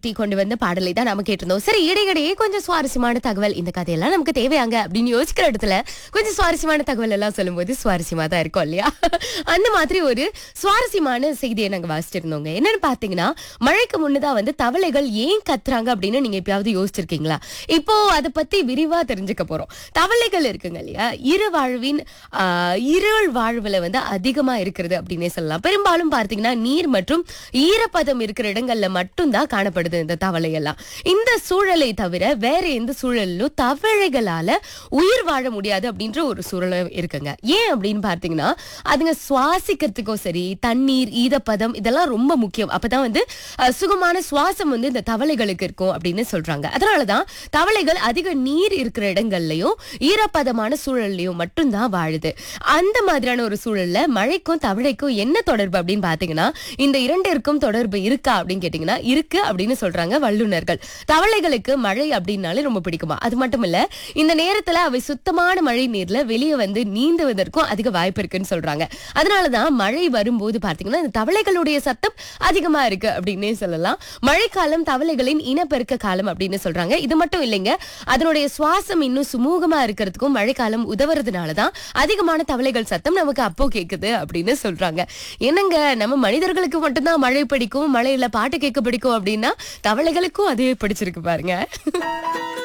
சக்தி கொண்டு வந்த பாடலை தான் நம்ம கேட்டிருந்தோம் சரி இடையிடையே கொஞ்சம் சுவாரஸ்யமான தகவல் இந்த கதையெல்லாம் நமக்கு தேவையாங்க அப்படின்னு யோசிக்கிற இடத்துல கொஞ்சம் சுவாரஸ்யமான தகவல் எல்லாம் சொல்லும்போது சுவாரஸ்யமா தான் இருக்கும் இல்லையா அந்த மாதிரி ஒரு சுவாரஸ்யமான செய்தியை நாங்க வாசிச்சிருந்தோங்க என்னன்னு பாத்தீங்கன்னா மழைக்கு முன்னதா வந்து தவளைகள் ஏன் கத்துறாங்க அப்படின்னு நீங்க எப்பயாவது யோசிச்சிருக்கீங்களா இப்போ அதை பத்தி விரிவா தெரிஞ்சுக்க போறோம் தவளைகள் இருக்குங்க இல்லையா இரு வாழ்வின் ஆஹ், இருள் வாழ்வுல வந்து அதிகமா இருக்கிறது அப்படின்னே சொல்லலாம் பெரும்பாலும் பார்த்தீங்கன்னா நீர் மற்றும் ஈரப்பதம் இருக்கிற இடங்கள்ல மட்டும்தான் காணப்படுது இந்த தவளை எல்லாம் இந்த சூழலை தவிர வேற எந்த சூழலிலும் தவளைகளால உயிர் வாழ முடியாது அப்படின்ற ஒரு சூழல் இருக்குங்க ஏன் அப்படின்னு பார்த்தீங்கன்னா அதுங்க சுவாசிக்கிறதுக்கும் சரி தண்ணீர் ஈரப்பதம் இதெல்லாம் ரொம்ப முக்கியம் அப்பதான் வந்து அஹ், சுகமான சுவாசம் வந்து இந்த தவளைகளுக்கு இருக்கும் அப்படின்னு சொல்றாங்க அதனாலதான் தவளைகள் அதிக நீர் இருக்கிற இடங்கள்லயும் ஈரப்பதமான சூழல்லையும் மட்டும்தான் வாழுது அந்த மாதிரியான ஒரு சூழல்ல மழைக்கும் தவளைக்கும் என்ன தொடர்பு அப்படின்னு பாத்தீங்கன்னா இந்த இரண்டிற்கும் தொடர்பு இருக்கா அப்படின்னு கேட்டீங்கன்னா இருக்கு அப்படின்னு சொல்றாங்க வல்லுநர்கள் தவளைகளுக்கு மழை அப்படின்னாலே ரொம்ப பிடிக்குமா அது மட்டும் இல்ல இந்த நேரத்துல அவை சுத்தமான மழை நீர்ல வெளியே வந்து நீந்துவதற்கும் அதிக வாய்ப்பு இருக்குன்னு சொல்றாங்க அதனாலதான் மழை வரும்போது பாத்தீங்கன்னா இந்த தவளைகளுடைய சத்தம் அதிகமா இருக்கு அப்படின்னே சொல்லலாம் மழைக்காலம் தவளைகளின் இனப்பெருக்க காலம் அப்படின்னு சொல்றாங்க இது மட்டும் இல்லைங்க அதனுடைய சுவாசம் இன்னும் சுமூகமா இருக்கிறதுக்கும் மழைக்காலம் உதவுறதுனாலதான் அதிகமான தவளைகள் சத்தம் நமக்கு அப்போ கேக்குது அப்படின்னு சொல்றாங்க என்னங்க நம்ம மனிதர்களுக்கு மட்டும்தான் மழை பிடிக்கும் மழையில பாட்டு கேட்க பிடிக்கும் அப்படின்னா தவளைகளுக்கும் அதே பிடிச்சிருக்கு பாருங்க